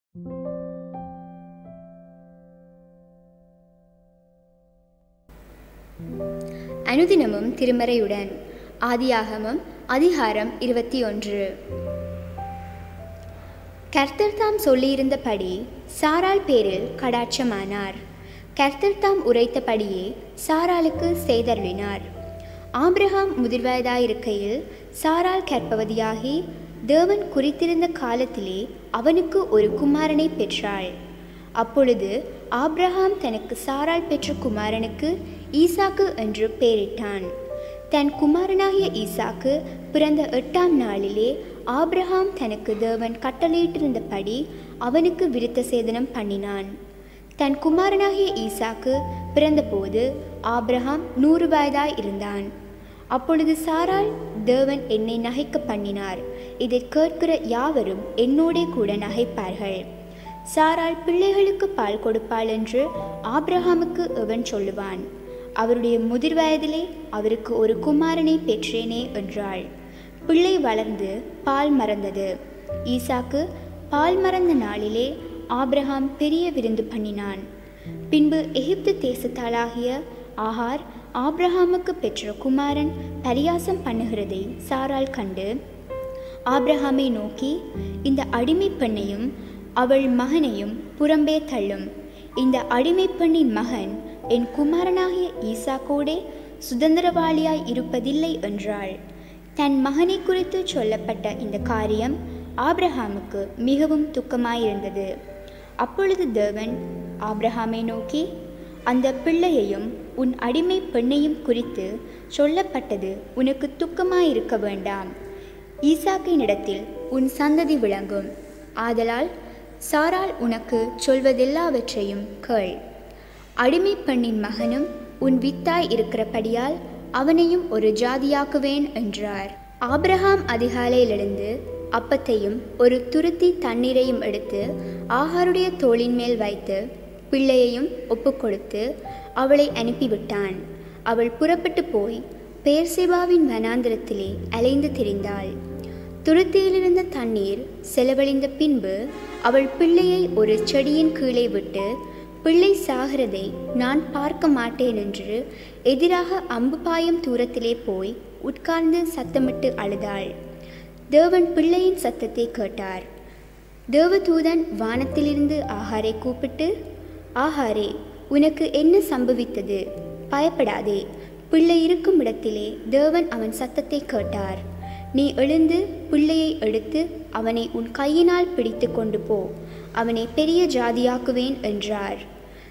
அனுதினமும் திருமறையுடன் ஆதியாகமம் அதிகாரம் இருபத்தி ஒன்று கர்த்தர் தாம் சொல்லியிருந்தபடி சாராள் பேரில் கடாட்சமானார் கர்த்தர் தாம் உரைத்தபடியே சாராளுக்கு செய்தருளினார் ஆபிரகாம் முதிர்வயதாயிருக்கையில் சாராள் கற்பவதியாகி தேவன் குறித்திருந்த காலத்திலே அவனுக்கு ஒரு குமாரனை பெற்றாள் அப்பொழுது ஆபிரகாம் தனக்கு சாராள் பெற்ற குமாரனுக்கு ஈசாக்கு என்று பெயரிட்டான் தன் குமாரனாகிய ஈசாக்கு பிறந்த எட்டாம் நாளிலே ஆபிரகாம் தனக்கு தேவன் கட்டளையிட்டிருந்தபடி அவனுக்கு விருத்த சேதனம் பண்ணினான் தன் குமாரனாகிய ஈசாக்கு பிறந்தபோது ஆபிரகாம் நூறு வயதாய் இருந்தான் அப்பொழுது சாராள் தேவன் என்னை நகைக்க பண்ணினார் இதை கேட்கிற யாவரும் என்னோடே கூட நகைப்பார்கள் சாராள் பிள்ளைகளுக்கு பால் கொடுப்பாள் என்று ஆபிரகாமுக்கு எவன் சொல்லுவான் அவருடைய முதிர் வயதிலே அவருக்கு ஒரு குமாரனை பெற்றேனே என்றாள் பிள்ளை வளர்ந்து பால் மறந்தது ஈசாக்கு பால் மறந்த நாளிலே ஆபிரகாம் பெரிய விருந்து பண்ணினான் பின்பு எகிப்து தேசத்தாளாகிய ஆகார் ஆபிரகாமுக்கு பெற்ற குமாரன் பரியாசம் பண்ணுகிறதை சாராள் கண்டு ஆபிரகாமை நோக்கி இந்த அடிமை பெண்ணையும் அவள் மகனையும் புறம்பே தள்ளும் இந்த அடிமை பெண்ணின் மகன் என் குமாரனாகிய ஈசாக்கோடே சுதந்திரவாளியாய் இருப்பதில்லை என்றாள் தன் மகனை குறித்து சொல்லப்பட்ட இந்த காரியம் ஆபிரஹாமுக்கு மிகவும் துக்கமாயிருந்தது அப்பொழுது தேவன் ஆபிரஹாமை நோக்கி அந்த பிள்ளையையும் உன் அடிமை பெண்ணையும் குறித்து சொல்லப்பட்டது உனக்கு துக்கமாயிருக்க வேண்டாம் ஈசாக்கினிடத்தில் உன் சந்ததி விளங்கும் ஆதலால் சாரால் உனக்கு சொல்வதெல்லாவற்றையும் கேள் அடிமை பெண்ணின் மகனும் உன் வித்தாய் இருக்கிறபடியால் அவனையும் ஒரு ஜாதியாக்குவேன் என்றார் ஆபிரகாம் அதிகாலையிலிருந்து அப்பத்தையும் ஒரு துருத்தி தண்ணீரையும் எடுத்து ஆகாருடைய தோளின் மேல் வைத்து பிள்ளையையும் ஒப்புக்கொடுத்து அவளை அனுப்பிவிட்டான் அவள் புறப்பட்டு போய் பேர்செபாவின் வனாந்திரத்திலே அலைந்து திரிந்தாள் துருத்தியிலிருந்த தண்ணீர் செலவழிந்த பின்பு அவள் பிள்ளையை ஒரு செடியின் கீழே விட்டு பிள்ளை சாகிறதை நான் பார்க்க மாட்டேன் என்று எதிராக அம்பு பாயும் தூரத்திலே போய் உட்கார்ந்து சத்தமிட்டு அழுதாள் தேவன் பிள்ளையின் சத்தத்தை கேட்டார் தேவதூதன் வானத்திலிருந்து ஆகாரை கூப்பிட்டு ஆகாரே உனக்கு என்ன சம்பவித்தது பயப்படாதே பிள்ளை இருக்கும் இடத்திலே தேவன் அவன் சத்தத்தை கேட்டார் நீ எழுந்து பிள்ளையை எடுத்து அவனை உன் கையினால் பிடித்து கொண்டு போ அவனை பெரிய ஜாதியாக்குவேன் என்றார்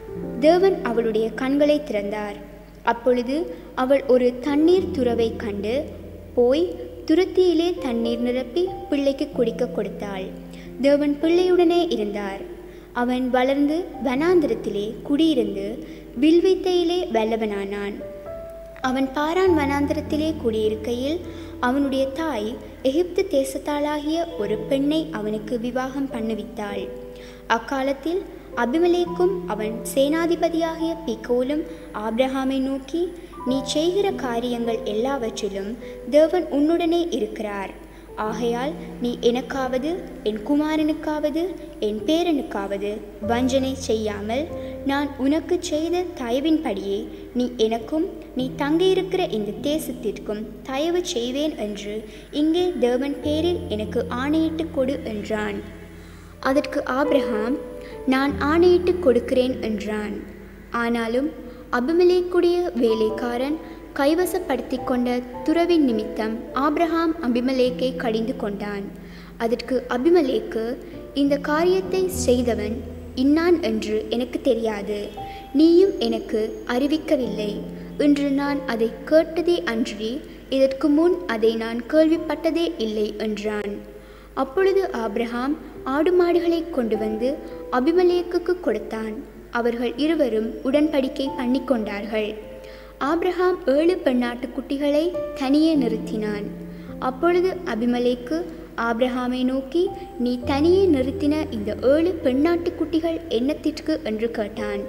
தேவன் அவளுடைய கண்களை திறந்தார் அப்பொழுது அவள் ஒரு தண்ணீர் துறவை கண்டு போய் துருத்தியிலே தண்ணீர் நிரப்பி பிள்ளைக்கு குடிக்க கொடுத்தாள் தேவன் பிள்ளையுடனே இருந்தார் அவன் வளர்ந்து வனாந்திரத்திலே குடியிருந்து வில்வித்தையிலே வல்லவனானான் அவன் பாரான் வனாந்திரத்திலே குடியிருக்கையில் அவனுடைய தாய் எகிப்து தேசத்தாளாகிய ஒரு பெண்ணை அவனுக்கு விவாகம் பண்ணுவித்தாள் அக்காலத்தில் அபிமலேக்கும் அவன் சேனாதிபதியாகிய பிகோலும் ஆப்ரஹாமை நோக்கி நீ செய்கிற காரியங்கள் எல்லாவற்றிலும் தேவன் உன்னுடனே இருக்கிறார் ஆகையால் நீ எனக்காவது என் குமாரனுக்காவது என் பேரனுக்காவது வஞ்சனை செய்யாமல் நான் உனக்கு செய்த தயவின்படியே நீ எனக்கும் நீ தங்கியிருக்கிற இந்த தேசத்திற்கும் தயவு செய்வேன் என்று இங்கே தேவன் பேரில் எனக்கு ஆணையிட்டு கொடு என்றான் அதற்கு ஆப்ரஹாம் நான் ஆணையிட்டு கொடுக்கிறேன் என்றான் ஆனாலும் அபிமலேக்குடைய வேலைக்காரன் கைவசப்படுத்தி கொண்ட துறவின் நிமித்தம் ஆப்ரஹாம் அபிமலேக்கை கடிந்து கொண்டான் அதற்கு அபிமலேக்கு இந்த காரியத்தை செய்தவன் இன்னான் என்று எனக்கு தெரியாது நீயும் எனக்கு அறிவிக்கவில்லை இன்று நான் அதை கேட்டதே அன்றி இதற்கு முன் அதை நான் கேள்விப்பட்டதே இல்லை என்றான் அப்பொழுது ஆப்ரஹாம் ஆடு மாடுகளை கொண்டு வந்து அபிமலேக்குக்கு கொடுத்தான் அவர்கள் இருவரும் உடன்படிக்கை பண்ணிக்கொண்டார்கள் ஆப்ரஹாம் ஏழு பெண்ணாட்டு குட்டிகளை தனியே நிறுத்தினான் அப்பொழுது அபிமலேக்கு ஆப்ரஹாமை நோக்கி நீ தனியே நிறுத்தின இந்த ஏழு பெண்ணாட்டு குட்டிகள் என்னத்திற்கு என்று கேட்டான்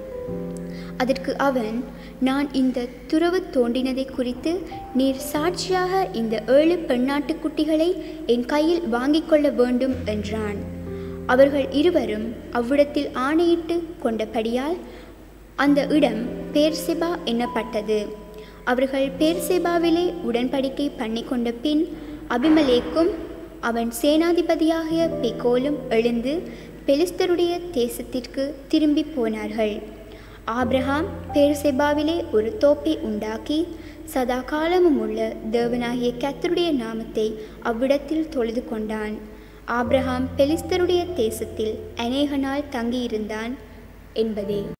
அதற்கு அவன் நான் இந்த துறவு தோண்டினதை குறித்து நீர் சாட்சியாக இந்த ஏழு பெண்ணாட்டு குட்டிகளை என் கையில் வாங்கிக் கொள்ள வேண்டும் என்றான் அவர்கள் இருவரும் அவ்விடத்தில் ஆணையிட்டு கொண்டபடியால் அந்த இடம் பேர்செபா எண்ணப்பட்டது அவர்கள் பேர்செபாவிலே உடன்படிக்கை பண்ணி கொண்ட பின் அபிமலேக்கும் அவன் சேனாதிபதியாகிய பெகோலும் எழுந்து பெலிஸ்தருடைய தேசத்திற்கு திரும்பி போனார்கள் ஆபிரகாம் பேர்செபாவிலே ஒரு தோப்பை உண்டாக்கி சதா காலமும் உள்ள தேவனாகிய கத்தருடைய நாமத்தை அவ்விடத்தில் தொழுது கொண்டான் ஆபிரகாம் பெலிஸ்தருடைய தேசத்தில் அநேக நாள் தங்கியிருந்தான் என்பதே